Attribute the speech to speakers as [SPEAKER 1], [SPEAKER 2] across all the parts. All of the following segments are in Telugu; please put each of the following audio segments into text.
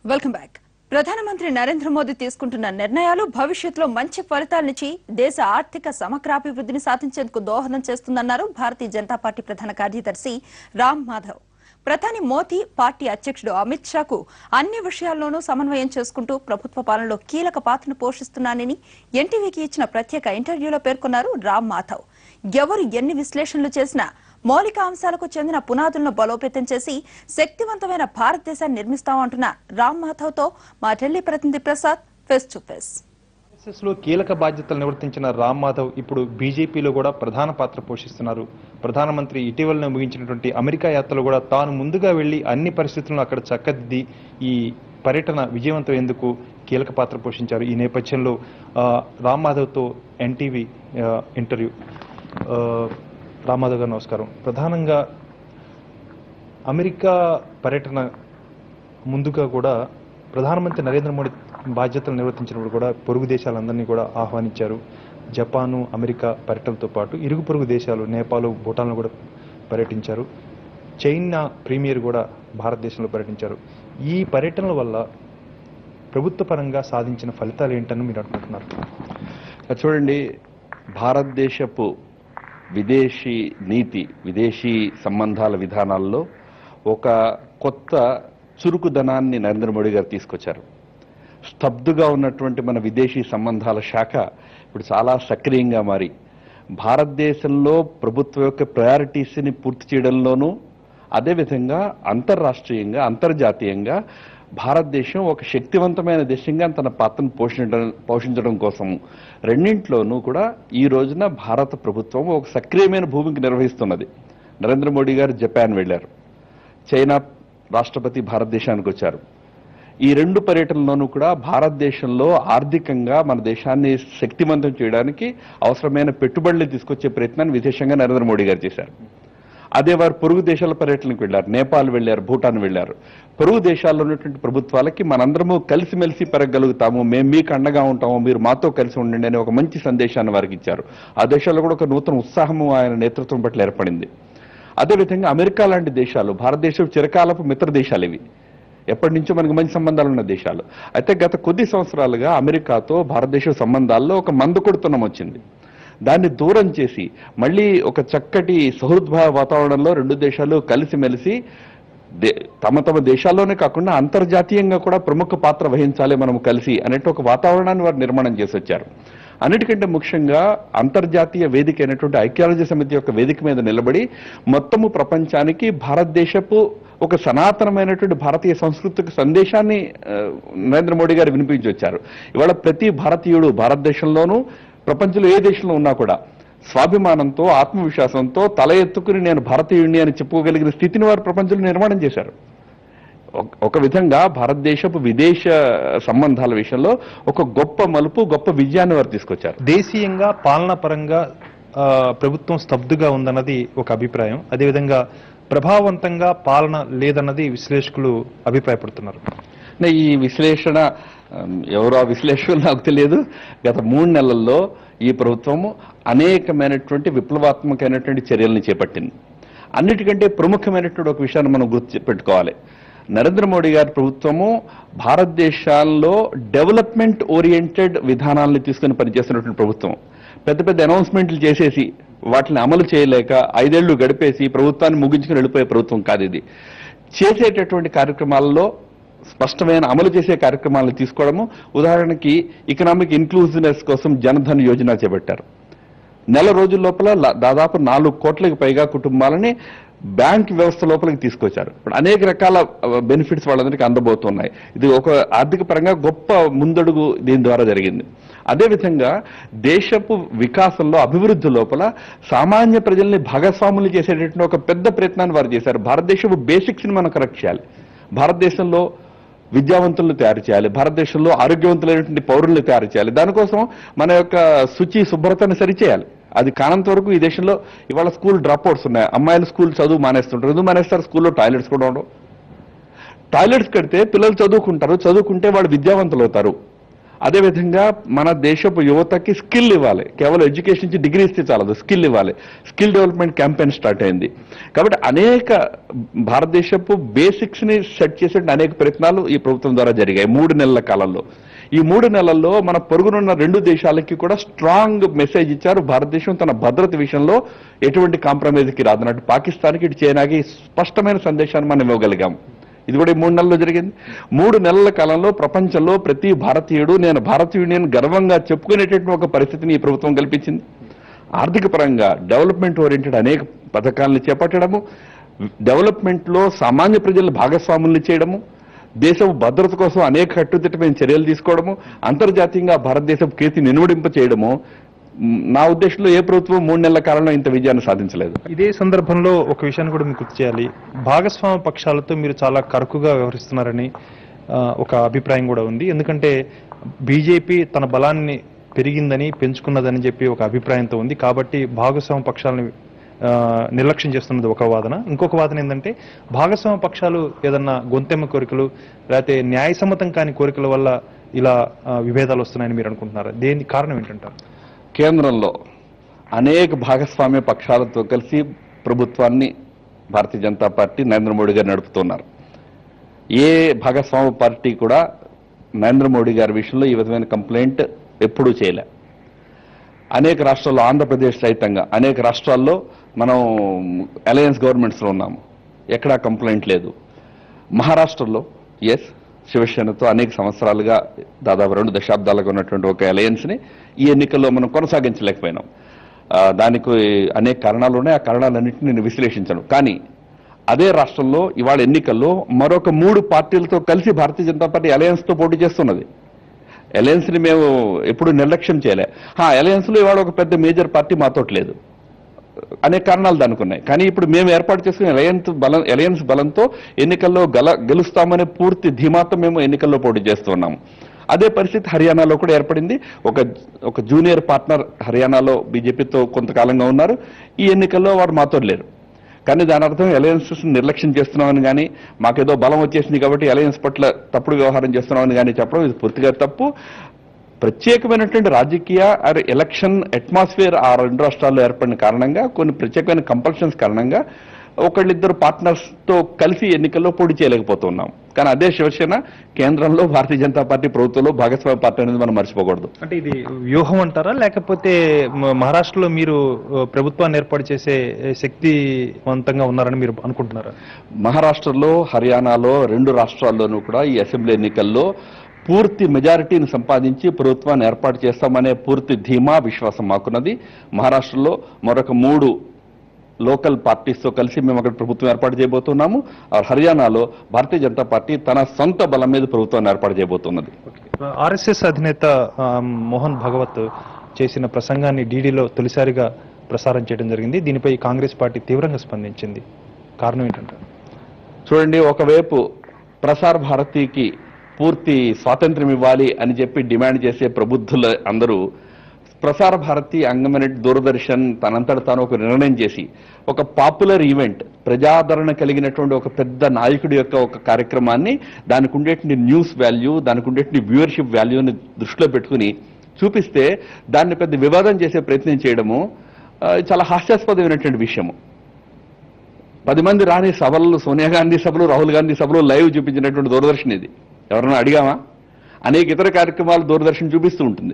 [SPEAKER 1] వెల్కమ్ బ్యాక్ ప్రధానమంత్రి నరేంద్ర మోదీ తీసుకుంటున్న నిర్ణయాలు భవిష్యత్తులో మంచి ఫలితాలనిచ్చి దేశ ఆర్థిక సమగ్రాభివృద్ధిని సాధించేందుకు దోహదం చేస్తుందన్నారు భారతీయ జనతా పార్టీ ప్రధాన కార్యదర్శి రామ్ మాధవ్ ప్రధాని మోదీ పార్టీ అధ్యక్షుడు అమిత్ షాకు అన్ని విషయాల్లోనూ సమన్వయం చేసుకుంటూ ప్రభుత్వ పాలనలో కీలక పాత్రను పోషిస్తున్నానని ఎన్టీవీకి ఇచ్చిన ప్రత్యేక ఇంటర్వ్యూలో పేర్కొన్నారు రామ్ మాధవ్ ఎవరు ఎన్ని విశ్లేషణలు చేసినా మౌలిక అంశాలకు చెందిన పునాదులను బలోపేతం చేసి శక్తివంతమైన భారతదేశాన్ని నిర్మిస్తామంటున్న రామ్ మాధవ్ తో మా ఢిల్లీ ప్రతినిధి Prasad face to face
[SPEAKER 2] RSS లో కీలక బాధ్యతలు నిర్వర్తించిన రామ్ మాధవ్ ఇప్పుడు బీజేపీలో కూడా ప్రధాన పాత్ర పోషిస్తున్నారు ప్రధానమంత్రి ఇటీవలనే ముగించినటువంటి అమెరికా యాత్రలో కూడా తాను ముందుగా వెళ్లి అన్ని పరిస్థితులను అక్కడ చక్కదిద్ది ఈ పర్యటన విజయవంతమయ్యేందుకు కీలక పాత్ర పోషించారు ఈ నేపథ్యంలో ఆ, రామ్ మాధవ్తో ఎన్టీవీ ఆ, ఇంటర్వ్యూ ఆ, రామ్ మాధవ్ గారు నమస్కారం ప్రధానంగా అమెరికా పర్యటన ముందుగా కూడా ప్రధానమంత్రి నరేంద్ర మోడీ బాధ్యతలు నిర్వర్తించినప్పుడు కూడా పొరుగు దేశాలందరినీ కూడా ఆహ్వానించారు జపాను అమెరికా పర్యటనతో పాటు ఇరుగు పొరుగు దేశాలు నేపాల్ భూటాన్లో కూడా పర్యటించారు చైనా ప్రీమియర్ కూడా భారతదేశంలో పర్యటించారు ఈ పర్యటనల వల్ల ప్రభుత్వ పరంగా సాధించిన ఫలితాలు ఏంటని మీరు అనుకుంటున్నారు
[SPEAKER 3] చూడండి భారతదేశపు విదేశీ నీతి విదేశీ సంబంధాల విధానాల్లో ఒక కొత్త చురుకుదనాన్ని నరేంద్ర మోడీ గారు తీసుకొచ్చారు స్తబ్దుగా ఉన్నటువంటి మన విదేశీ సంబంధాల శాఖ ఇప్పుడు చాలా సక్రియంగా మారి భారతదేశంలో ప్రభుత్వం యొక్క ప్రయారిటీస్ని పూర్తి చేయడంలోనూ అదేవిధంగా అంతర్రాష్ట్రీయంగా అంతర్జాతీయంగా భారతదేశం ఒక శక్తివంతమైన దేశంగా తన పాత్రను పోషించడం పోషించడం కోసం రెండింటిలోనూ కూడా ఈ రోజున భారత ప్రభుత్వం ఒక సక్రియమైన భూమికి నిర్వహిస్తున్నది నరేంద్ర మోడీ గారు జపాన్ వెళ్లారు చైనా రాష్ట్రపతి భారతదేశానికి వచ్చారు ఈ రెండు పర్యటనలోనూ కూడా భారతదేశంలో ఆర్థికంగా మన దేశాన్ని శక్తివంతం చేయడానికి అవసరమైన పెట్టుబడులు తీసుకొచ్చే ప్రయత్నాన్ని విశేషంగా నరేంద్ర మోడీ గారు చేశారు అదే వారు పొరుగు దేశాల పర్యటనకు వెళ్లారు నేపాల్ వెళ్లారు భూటాన్ వెళ్లారు పొరుగు దేశాల్లో ఉన్నటువంటి ప్రభుత్వాలకి మనందరము కలిసిమెలిసి పెరగలుగుతాము మేము మీకు అండగా ఉంటాము మీరు మాతో కలిసి ఉండండి అనే ఒక మంచి సందేశాన్ని వారికి ఇచ్చారు ఆ దేశాల్లో కూడా ఒక నూతన ఉత్సాహము ఆయన నేతృత్వం పట్ల ఏర్పడింది అదేవిధంగా అమెరికా లాంటి దేశాలు భారతదేశం చిరకాలపు మిత్ర దేశాలు ఇవి ఎప్పటి నుంచో మనకు మంచి సంబంధాలు ఉన్న దేశాలు అయితే గత కొద్ది సంవత్సరాలుగా అమెరికాతో భారతదేశం సంబంధాల్లో ఒక మందు కొడుతున్నం వచ్చింది దాన్ని దూరం చేసి మళ్ళీ ఒక చక్కటి సహృద్భావ వాతావరణంలో రెండు దేశాలు కలిసిమెలిసి దే- తమ తమ దేశాల్లోనే కాకుండా అంతర్జాతీయంగా కూడా ప్రముఖ పాత్ర వహించాలి మనం కలిసి అనేటు ఒక వాతావరణాన్ని వారు నిర్మాణం చేసి వచ్చారు అన్నిటికంటే ముఖ్యంగా అంతర్జాతీయ వేదిక అయినటువంటి ఐక్యరాజ్య సమితి యొక్క వేదిక మీద నిలబడి మొత్తము ప్రపంచానికి భారతదేశపు ఒక సనాతనమైనటువంటి భారతీయ సంస్కృతికి సందేశాన్ని ఆ, నరేంద్ర మోడీ గారు వినిపించి వచ్చారు ఇవాళ ప్రతి భారతీయుడు భారతదేశంలోనూ ప్రపంచంలో ఏ దేశంలో ఉన్నా కూడా స్వాభిమానంతో ఆత్మవిశ్వాసంతో తల ఎత్తుకుని నేను భారతీయుడిని అని చెప్పుకోగలిగిన స్థితిని వారు ప్రపంచంలో నిర్మాణం చేశారు ఒక- ఒక విధంగా భారతదేశపు విదేశ సంబంధాల విషయంలో ఒక గొప్ప మలుపు గొప్ప విజయాన్ని వారు తీసుకొచ్చారు
[SPEAKER 2] దేశీయంగా పాలనా పరంగా ఆ, ప్రభుత్వం స్తబ్దుగా ఉందన్నది ఒక అభిప్రాయం అదేవిధంగా ప్రభావవంతంగా పాలన లేదన్నది విశ్లేషకులు అభిప్రాయపడుతున్నారు
[SPEAKER 3] అంటే ఈ విశ్లేషణ ఉమ్, ఎవరో ఆ విశ్లేషకులు నాకు తెలియదు గత మూడు నెలల్లో ఈ ప్రభుత్వము అనేకమైనటువంటి విప్లవాత్మకమైనటువంటి చర్యలను చేపట్టింది అన్నిటికంటే ప్రముఖమైనటువంటి ఒక విషయాన్ని మనం గుర్తు పెట్టుకోవాలి నరేంద్ర మోడీ గారి ప్రభుత్వము భారతదేశాల్లో డెవలప్మెంట్ ఓరియంటెడ్ విధానాలను తీసుకుని పనిచేస్తున్నటువంటి ప్రభుత్వం పెద్ద పెద్ద అనౌన్స్మెంట్లు చేసేసి వాటిని అమలు చేయలేక ఐదేళ్లు గడిపేసి ప్రభుత్వాన్ని ముగించుకుని వెళ్ళిపోయే ప్రభుత్వం కాదు ఇది చేసేటటువంటి కార్యక్రమాలలో స్పష్టమైన అమలు చేసే కార్యక్రమాలను తీసుకోవడము ఉదాహరణకి ఎకనామిక్ ఇన్క్లూజివ్నెస్ కోసం జనధన్ యోజన చేపట్టారు నెల రోజుల లోపల ల- దాదాపు నాలుగు కోట్లకు పైగా కుటుంబాలని బ్యాంక్ వ్యవస్థ లోపలికి తీసుకొచ్చారు ఇప్పుడు అనేక రకాల బెనిఫిట్స్ వాళ్ళందరికీ అందబోతున్నాయి ఇది ఒక ఆర్థిక పరంగా గొప్ప ముందడుగు దీని ద్వారా జరిగింది అదేవిధంగా దేశపు వికాసంలో అభివృద్ధి లోపల సామాన్య ప్రజల్ని భాగస్వాములు చేసేటటువంటి ఒక పెద్ద ప్రయత్నాన్ని వారు చేశారు భారతదేశపు బేసిక్స్ని మనం కరెక్ట్ చేయాలి భారతదేశంలో విద్యావంతులను తయారు చేయాలి భారతదేశంలో ఆరోగ్యవంతులైనటువంటి పౌరులను తయారు చేయాలి దానికోసం మన యొక్క శుచి శుభ్రతను సరిచేయాలి అది కానంత వరకు ఈ దేశంలో ఇవాళ స్కూల్ డ్రాప్ అవుట్స్ ఉన్నాయి అమ్మాయిలు స్కూల్ చదువు మానేస్తుంటారు ఎందుకు మానేస్తారు స్కూల్లో టాయిలెట్స్ కూడా ఉండవు టాయిలెట్స్ కడితే పిల్లలు చదువుకుంటారు చదువుకుంటే వాళ్ళు విద్యావంతులు అవుతారు అదేవిధంగా మన దేశపు యువతకి స్కిల్ ఇవ్వాలి కేవలం ఎడ్యుకేషన్ నుంచి డిగ్రీ ఇస్తే చాలదు స్కిల్ ఇవ్వాలి స్కిల్ డెవలప్మెంట్ క్యాంపెయిన్ స్టార్ట్ అయింది కాబట్టి అనేక భారతదేశపు బేసిక్స్ ని సెట్ చేసే అనేక ప్రయత్నాలు ఈ ప్రభుత్వం ద్వారా జరిగాయి మూడు నెలల కాలంలో ఈ మూడు నెలల్లో మన పొరుగునున్న రెండు దేశాలకి కూడా స్ట్రాంగ్ మెసేజ్ ఇచ్చారు భారతదేశం తన భద్రత విషయంలో ఎటువంటి కాంప్రమైజ్కి రాదన్నట్టు పాకిస్తాన్కి ఇటు చైనాకి స్పష్టమైన సందేశాన్ని మనం ఇవ్వగలిగాం ఇది కూడా ఈ మూడు నెలల్లో జరిగింది మూడు నెలల కాలంలో ప్రపంచంలో ప్రతి భారతీయుడు నేను భారతీయుడిని గర్వంగా చెప్పుకునేటటువంటి ఒక పరిస్థితిని ఈ ప్రభుత్వం కల్పించింది ఆర్థిక పరంగా డెవలప్మెంట్ ఓరియంటెడ్ అనేక పథకాలను చేపట్టడము డెవలప్మెంట్లో సామాన్య ప్రజల భాగస్వాముల్ని చేయడము దేశం భద్రత కోసం అనేక కట్టుదిట్టమైన చర్యలు తీసుకోవడము అంతర్జాతీయంగా భారతదేశం కీర్తి నినువడింప చేయడము మ్, నా ఉద్దేశంలో ఏ ప్రభుత్వం మూడు నెలల కాలంలో ఇంత విజయాన్ని సాధించలేదు
[SPEAKER 2] ఇదే సందర్భంలో ఒక విషయాన్ని కూడా మీకు గుర్తు చేయాలి భాగస్వామ్య పక్షాలతో మీరు చాలా కరుకుగా వ్యవహరిస్తున్నారని ఆ, ఒక అభిప్రాయం కూడా ఉంది ఎందుకంటే బీజేపీ తన బలాన్ని పెరిగిందని పెంచుకున్నదని చెప్పి ఒక అభిప్రాయంతో ఉంది కాబట్టి భాగస్వామ్య పక్షాలను ఆ, నిర్లక్ష్యం చేస్తున్నది ఒక వాదన ఇంకొక వాదన ఏంటంటే భాగస్వామ్య పక్షాలు ఏదన్నా గొంతెమ్మ కోరికలు లేకపోతే న్యాయసమ్మతం కాని కోరికల వల్ల ఇలా ఆ, విభేదాలు వస్తున్నాయని మీరు అనుకుంటున్నారా దేని కారణం ఏంటంటారు
[SPEAKER 3] కేంద్రంలో అనేక భాగస్వామ్య పక్షాలతో కలిసి ప్రభుత్వాన్ని భారతీయ జనతా పార్టీ నరేంద్ర మోడీ గారు నడుపుతున్నారు ఏ భాగస్వామ్య పార్టీ కూడా నరేంద్ర మోడీ గారి విషయంలో ఈ విధమైన కంప్లైంట్ ఎప్పుడూ చేయలే అనేక రాష్ట్రాల్లో ఆంధ్రప్రదేశ్ సహితంగా అనేక రాష్ట్రాల్లో మనం అలయన్స్ గవర్నమెంట్స్లో ఉన్నాము ఎక్కడా కంప్లైంట్ లేదు మహారాష్ట్రలో ఎస్ శివసేనతో అనేక సంవత్సరాలుగా దాదాపు రెండు దశాబ్దాలుగా ఉన్నటువంటి ఒక అలయన్స్ని ఈ ఎన్నికల్లో మనం కొనసాగించలేకపోయినాం ఆ, దానికి అనేక కారణాలు ఉన్నాయి ఆ కారణాలన్నింటినీ నేను విశ్లేషించను కానీ అదే రాష్ట్రంలో ఇవాళ ఎన్నికల్లో మరొక మూడు పార్టీలతో కలిసి భారతీయ జనతా పార్టీ అలయన్స్తో పోటీ చేస్తున్నది అలయన్స్ ని మేము ఎప్పుడు నిర్లక్ష్యం చేయలే అలయన్స్ లో ఇవాళ ఒక పెద్ద మేజర్ పార్టీ మాతోటి లేదు అనేక కారణాలు దానికి ఉన్నాయి కానీ ఇప్పుడు మేము ఏర్పాటు చేసుకున్న అలయన్స్ బలం అలయన్స్ బలంతో ఎన్నికల్లో గల గెలుస్తామనే పూర్తి ధీమాతో మేము ఎన్నికల్లో పోటీ చేస్తున్నాము అదే పరిస్థితి హర్యానాలో కూడా ఏర్పడింది ఒక ఒక జూనియర్ పార్ట్నర్ హర్యానాలో బీజేపీతో కొంతకాలంగా ఉన్నారు ఈ ఎన్నికల్లో వారు మాతో లేరు కానీ దాని అర్థం అలయన్సెస్ నిర్లక్ష్యం చేస్తున్నామని కానీ మాకేదో బలం వచ్చేసింది కాబట్టి అలయన్స్ పట్ల తప్పుడు వ్యవహారం చేస్తున్నామని కానీ చెప్పడం ఇది పూర్తిగా తప్పు ప్రత్యేకమైనటువంటి రాజకీయ ఆర్ ఎలక్షన్ అట్మాస్ఫియర్ ఆ రెండు రాష్ట్రాల్లో ఏర్పడిన కారణంగా కొన్ని ప్రత్యేకమైన కంపల్షన్స్ కారణంగా ఒకళ్ళిద్దరు పార్ట్నర్స్ తో కలిసి ఎన్నికల్లో పోటీ చేయలేకపోతున్నాం కానీ అదే శివసేన కేంద్రంలో భారతీయ జనతా పార్టీ ప్రభుత్వంలో భాగస్వామ్య పార్టీ అనేది మనం మర్చిపోకూడదు
[SPEAKER 2] అంటే ఇది వ్యూహం అంటారా లేకపోతే మ- మహారాష్ట్రలో మీరు ఆ, ప్రభుత్వాన్ని ఏర్పాటు చేసే శక్తివంతంగా ఉన్నారని మీరు అనుకుంటున్నారా
[SPEAKER 3] మహారాష్ట్రలో హర్యానాలో రెండు రాష్ట్రాల్లోనూ కూడా ఈ అసెంబ్లీ ఎన్నికల్లో పూర్తి మెజారిటీని సంపాదించి ప్రభుత్వాన్ని ఏర్పాటు చేస్తామనే పూర్తి ధీమా విశ్వాసం మాకున్నది మహారాష్ట్రలో మరొక మూడు లోకల్ పార్టీస్తో కలిసి మేము అక్కడ ప్రభుత్వం ఏర్పాటు చేయబోతున్నాము ఆ హర్యానాలో భారతీయ జనతా పార్టీ తన సొంత బలం మీద ప్రభుత్వాన్ని ఏర్పాటు చేయబోతున్నది
[SPEAKER 2] ఆర్ఎస్ఎస్ అధినేత ఆ, మోహన్ భగవత్ చేసిన ప్రసంగాన్ని డీడీలో తొలిసారిగా ప్రసారం చేయడం జరిగింది దీనిపై కాంగ్రెస్ పార్టీ తీవ్రంగా స్పందించింది కారణం ఏంటంటారు
[SPEAKER 3] చూడండి ఒకవైపు ప్రసార్ భారతికి పూర్తి స్వాతంత్ర్యం ఇవ్వాలి అని చెప్పి డిమాండ్ చేసే ప్రబుద్ధులు అందరూ ప్రసార భారతి అంగమైన దూరదర్శన్ తనంతట తాను ఒక నిర్ణయం చేసి ఒక పాపులర్ ఈవెంట్ ప్రజాదరణ కలిగినటువంటి ఒక పెద్ద నాయకుడి యొక్క ఒక కార్యక్రమాన్ని దానికి ఉండేటువంటి న్యూస్ వాల్యూ దానికి ఉండేటువంటి వ్యూవర్షిప్ వాల్యూని దృష్టిలో పెట్టుకుని చూపిస్తే దాన్ని పెద్ద వివాదం చేసే ప్రయత్నం చేయడము ఆ, చాలా హాస్యాస్పదమైనటువంటి విషయము పది మంది రాని సభలు సోనియా గాంధీ సభలు రాహుల్ గాంధీ సభలు లైవ్ చూపించినటువంటి దూరదర్శన్ ఇది ఎవరన్నా అడిగామా అనేక ఇతర కార్యక్రమాలు దూరదర్శన్ చూపిస్తూ ఉంటుంది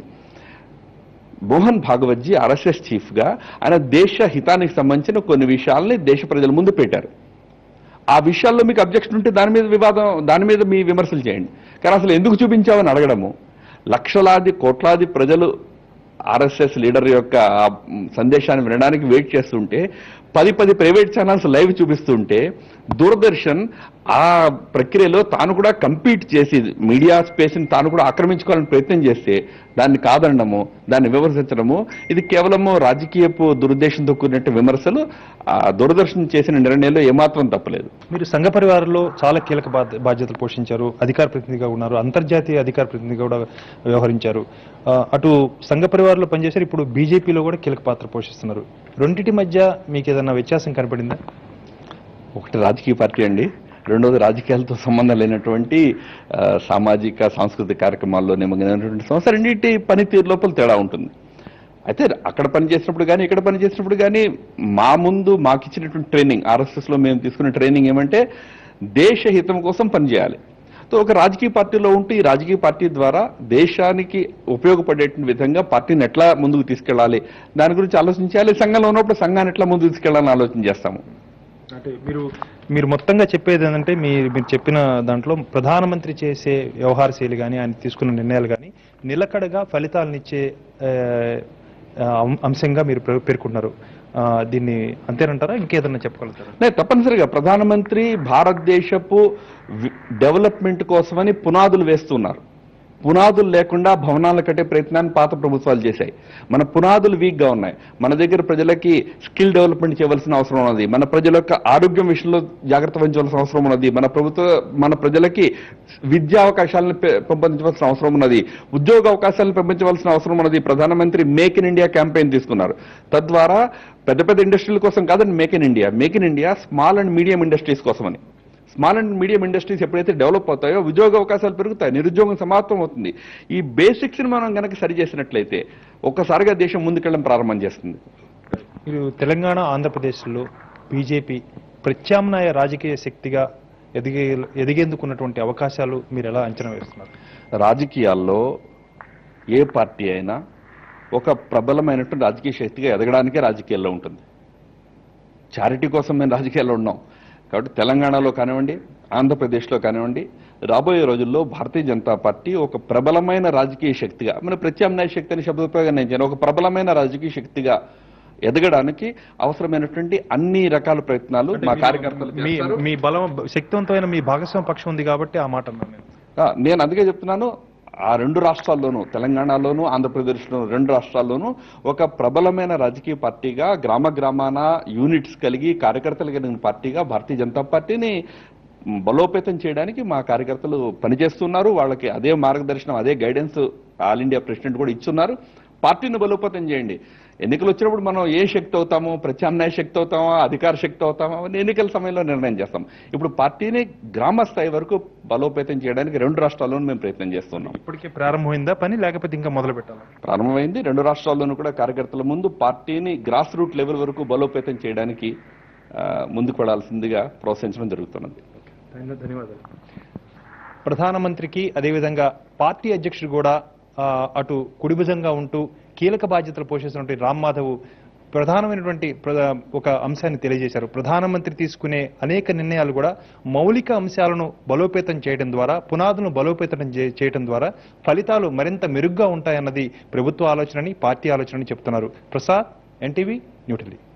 [SPEAKER 3] మోహన్ భాగవత్జీ ఆర్ఎస్ఎస్ చీఫ్ గా ఆయన దేశ హితానికి సంబంధించిన కొన్ని విషయాల్ని దేశ ప్రజల ముందు పెట్టారు ఆ విషయాల్లో మీకు అబ్జెక్షన్ ఉంటే దాని మీద వివాదం దాని మీద మీ విమర్శలు చేయండి కానీ అసలు ఎందుకు చూపించామని అడగడము లక్షలాది కోట్లాది ప్రజలు ఆర్ఎస్ఎస్ లీడర్ యొక్క ఆ సందేశాన్ని వినడానికి వెయిట్ చేస్తుంటే పది పది ప్రైవేట్ ఛానల్స్ లైవ్ చూపిస్తుంటే దూరదర్శన్ ఆ ప్రక్రియలో తాను కూడా కంపీట్ చేసి మీడియా స్పేస్ని తాను కూడా ఆక్రమించుకోవాలని ప్రయత్నం చేస్తే దాన్ని కాదనడము దాన్ని విమర్శించడము ఇది కేవలము రాజకీయపు దురుద్దేశంతో కూడినట్టు విమర్శలు ఆ దూరదర్శన్ చేసిన నిర్ణయంలో ఏమాత్రం తప్పలేదు
[SPEAKER 2] మీరు సంఘ పరివారంలో చాలా కీలక బాధ్య- బాధ్యతలు పోషించారు అధికార ప్రతినిధిగా ఉన్నారు అంతర్జాతీయ అధికార ప్రతినిధిగా కూడా వ్యవహరించారు ఆ, అటు సంఘ పరివారంలో పనిచేశారు ఇప్పుడు బీజేపీలో కూడా కీలక పాత్ర పోషిస్తున్నారు రెండింటి మధ్య మీకు ఏదైనా వ్యత్యాసం కనపడిందా
[SPEAKER 3] ఒకటి రాజకీయ పార్టీ అండి రెండోది రాజకీయాలతో సంబంధం లేనటువంటి ఆ, సామాజిక సాంస్కృతిక కార్యక్రమాల్లో నిమగ్నమైనటువంటి సంస్థ రెండింటి పనితీరు లోపల తేడా ఉంటుంది అయితే అక్కడ పని చేసినప్పుడు కానీ ఇక్కడ పని చేసినప్పుడు కానీ మా ముందు మాకు ఇచ్చినటువంటి ట్రైనింగ్ ఆర్ఎస్ఎస్ లో మేము తీసుకున్న ట్రైనింగ్ ఏమంటే దేశ హితం కోసం పనిచేయాలి సో ఒక రాజకీయ పార్టీలో ఉంటూ ఈ రాజకీయ పార్టీ ద్వారా దేశానికి ఉపయోగపడేటువంటి విధంగా పార్టీని ఎట్లా ముందుకు తీసుకెళ్ళాలి దాని గురించి ఆలోచించాలి సంఘంలో ఉన్నప్పుడు సంఘాన్ని ఎట్లా ముందుకు తీసుకెళ్లాలని ఆలోచన చేస్తాము
[SPEAKER 2] అంటే మీరు మీరు మొత్తంగా చెప్పేది ఏంటంటే మీ మీరు చెప్పిన దాంట్లో ప్రధానమంత్రి చేసే వ్యవహార శైలి కానీ ఆయన తీసుకున్న నిర్ణయాలు కానీ నిలకడగా ఫలితాలనిచ్చే ఆ, ఆ, అం- అంశంగా మీరు పేర్- పేర్కొన్నారు ఆ, దీన్ని అంతేనంటారా ఇంకేదన్నా చెప్పగలుగుతారా
[SPEAKER 3] నే, తప్పనిసరిగా ప్రధానమంత్రి భారతదేశపు వి- డెవలప్మెంట్ కోసమని పునాదులు వేస్తున్నారు పునాదులు లేకుండా భవనాలు కట్టే ప్రయత్నాన్ని పాత ప్రభుత్వాలు చేశాయి మన పునాదులు వీక్ గా ఉన్నాయి మన దగ్గర ప్రజలకి స్కిల్ డెవలప్మెంట్ చేయవలసిన అవసరం ఉన్నది మన ప్రజల యొక్క ఆరోగ్యం విషయంలో జాగ్రత్త వహించవలసిన అవసరం ఉన్నది మన ప్రభుత్వ మన ప్రజలకి విద్యా అవకాశాలను పె- పెంపొందించవలసిన అవసరం ఉన్నది ఉద్యోగ అవకాశాలను పెంపొందించవలసిన అవసరం ఉన్నది ప్రధానమంత్రి మేక్ ఇన్ ఇండియా క్యాంపెయిన్ తీసుకున్నారు తద్వారా పెద్ద పెద్ద ఇండస్ట్రీల కోసం కాదండి make in India make in India small and medium industries కోసమని స్మాల్ అండ్ మీడియం ఇండస్ట్రీస్ ఎప్పుడైతే డెవలప్ అవుతాయో ఉద్యోగ అవకాశాలు పెరుగుతాయి నిరుద్యోగం సమాప్తం అవుతుంది ఈ బేసిక్స్ ని మనం గనక సరి చేసినట్లయితే ఒక్కసారిగా దేశం ముందుకెళ్ళడం ప్రారంభం చేస్తుంది
[SPEAKER 2] మీరు తెలంగాణ ఆంధ్రప్రదేశ్లో బీజేపీ ప్రత్యామ్నాయ రాజకీయ శక్తిగా ఎదిగే ఎదిగేందుకున్నటువంటి అవకాశాలు మీరు ఎలా అంచనా వేస్తున్నారు
[SPEAKER 3] రాజకీయాల్లో ఏ పార్టీ అయినా ఒక ప్రబలమైనటువంటి రాజకీయ శక్తిగా ఎదగడానికే రాజకీయాల్లో ఉంటుంది చారిటీ కోసం మేము రాజకీయాల్లో ఉన్నాం కాబట్టి తెలంగాణలో కానివ్వండి ఆంధ్రప్రదేశ్లో కానివ్వండి రాబోయే రోజుల్లో భారతీయ జనతా పార్టీ ఒక ప్రబలమైన రాజకీయ శక్తిగా మన ప్రత్యామ్నాయ శక్తి అనే శబ్దోపయోగం నేను చేయను ఒక ప్రబలమైన రాజకీయ శక్తిగా ఎదగడానికి అవసరమైనటువంటి అన్ని రకాల ప్రయత్నాలు
[SPEAKER 2] అంటే
[SPEAKER 3] మా
[SPEAKER 2] మీరు-
[SPEAKER 3] కార్యకర్తలు
[SPEAKER 2] మీ
[SPEAKER 3] చేస్తారు.
[SPEAKER 2] మీ బలం శక్తివంతమైన మీ భాగస్వామ్య పక్షం ఉంది కాబట్టి ఆ మాట అన్నాను నేను
[SPEAKER 3] ఆ, నేను అందుకే చెప్తున్నాను ఆ రెండు రాష్ట్రాల్లోనూ తెలంగాణలోనూ ఆంధ్రప్రదేశ్లోనూ రెండు రాష్ట్రాల్లోనూ ఒక ప్రబలమైన రాజకీయ పార్టీగా గ్రామ గ్రామాన యూనిట్స్ కలిగి కార్యకర్తలు కలిగిన పార్టీగా భారతీయ జనతా పార్టీని మ్, బలోపేతం చేయడానికి మా కార్యకర్తలు పనిచేస్తున్నారు వాళ్ళకి అదే మార్గదర్శనం అదే గైడెన్స్ ఆల్ ఇండియా ప్రెసిడెంట్ కూడా ఇచ్చున్నారు పార్టీని బలోపేతం చేయండి ఎన్నికలు వచ్చినప్పుడు మనం ఏ శక్తి అవుతామో ప్రత్యామ్నాయ శక్తి అవుతామా అధికార శక్తి అవుతామా అని ఎన్నికల సమయంలో నిర్ణయం చేస్తాం ఇప్పుడు పార్టీని గ్రామ స్థాయి వరకు బలోపేతం చేయడానికి రెండు రాష్ట్రాల్లోనూ మేము ప్రయత్నం చేస్తున్నాం
[SPEAKER 2] ఇప్పటికే ప్రారంభమైందా పని లేకపోతే ఇంకా మొదలు పెట్టాలా
[SPEAKER 3] ప్రారంభమైంది రెండు రాష్ట్రాల్లోనూ కూడా కార్యకర్తల ముందు పార్టీని గ్రాస్ రూట్ లెవెల్ వరకు బలోపేతం చేయడానికి ఆ, ముందుకు వెళ్లాల్సిందిగా ప్రోత్సహించడం జరుగుతున్నది
[SPEAKER 2] ధన్య- ధన్యవాదాలు ప్రధానమంత్రికి అదేవిధంగా పార్టీ అధ్యక్షుడు కూడా ఆ, అటు కుడిభుజంగా ఉంటూ కీలక బాధ్యతలు పోషిస్తున్నటువంటి రామ్ మాధవ్ ప్రధానమైనటువంటి ప్ర- ఒక అంశాన్ని తెలియజేశారు ప్రధానమంత్రి తీసుకునే అనేక నిర్ణయాలు కూడా మౌలిక అంశాలను బలోపేతం చేయడం ద్వారా పునాదులను బలోపేతం చే- చేయడం ద్వారా ఫలితాలు మరింత మెరుగ్గా ఉంటాయన్నది ప్రభుత్వ ఆలోచనని పార్టీ ఆలోచనని చెప్తున్నారు ప్రసాద్ ఎన్టీవీ న్యూఢిల్లీ